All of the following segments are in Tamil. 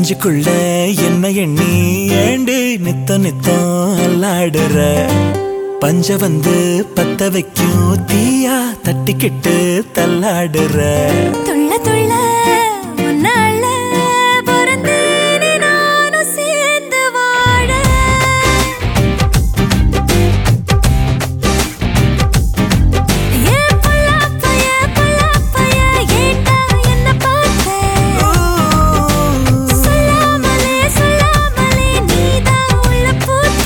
நெஞ்சுக்குள்ள என்ன எண்ணி ஏண்டு நித்த நித்தம் அல்லாடுற பஞ்ச வந்து பத்த வைக்கும் தீயா தட்டிக்கிட்டு தள்ளாடுற துள்ள துள்ள உன்னால பிறந்தேனே நானும் சேர்ந்து வாழ ஏ புல்லாப்பைய புல்லாப்பைய ஏண்டா என்ன பார்த்த சொல்லாமலே சொல்லாமலே நீதான் உள்ள பூத்த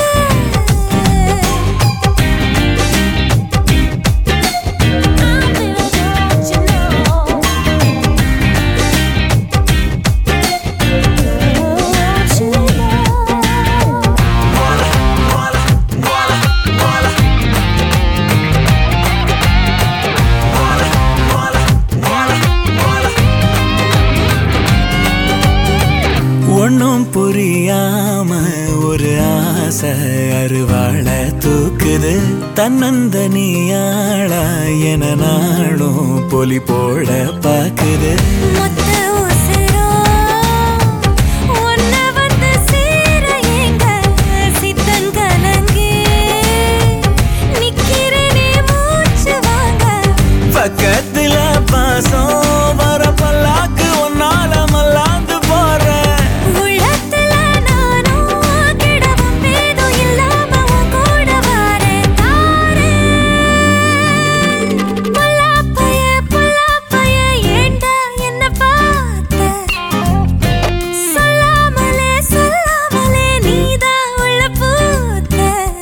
ஒன்னும் புரியாம ஒரு ஆசை அருவாள தூக்குது தன்னந்தனியாளா என நாளும் பொலி போட பாக்குது மொத்த உசிரோ உன்னை வந்து சேர எங்க சித்தங்கலங்கி நிக்கிறேனே மூச்சு வாங்க பக்கத்துல பாசம் வர பல்லாக்கு ஒன்னால மல்லாந்து போறேன் உள்ளத்துல நானும் கிடவும் பேதும் இல்லாம உன் கூட வரேன் தாரேன் புல்லாப்பைய புல்லாப்பைய ஏண்டா என்ன பார்த்த சொல்லாமலே சொல்லாமலே நீதான் உள்ள பூத்த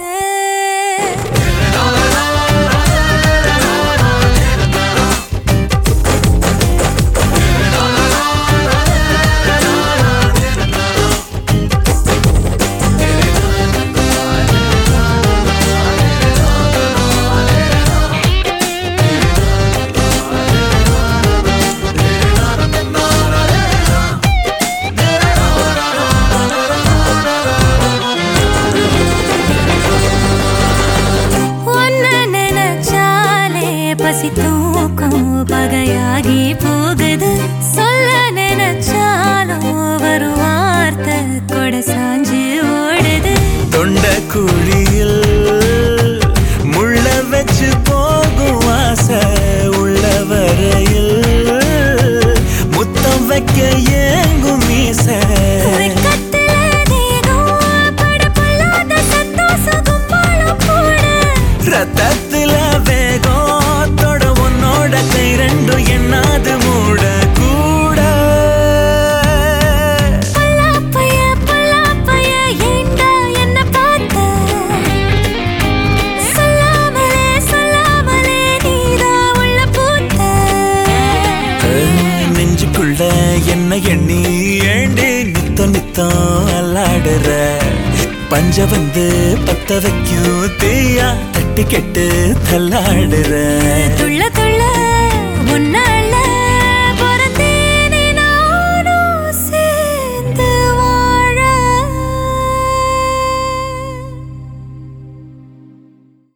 உன்னை நினைச்சாலே பசி தூக்கம் பகையாகி போகுது சொல்ல நினைச்சாலும் ஒரு வார்த்தை கொட சாஞ்சு ஓடுது தொண்ட குழியில் முள்ள வச்சு போகும் ஆசை உள்ள வரையில் முத்தம் வைக்க ஏங்கும் மீச வெட்கத்துல தேகம் படபடாத சந்தோஷம் கும்பலும் கூட ரத்தத்துல வேகம் தொட உன்னோட கை ரெண்டும் என்னாது மூட கூட பல்லாப்பைய பல்லாப்பைய ஏண்டா என்ன பார்த்த சொல்லாமலே சொல்லாமலே நீதான் உள்ள பூத்த நெஞ்சுக்குள்ள என்ன எண்ணி ஏண்டி நித்தம் நித்தம் அல்லாடுற பஞ்ச வந்து பத்த வைக்கும் தீயா தட்டி கெட்டு தள்ளாடுற துள்ள துள்ள உன்னால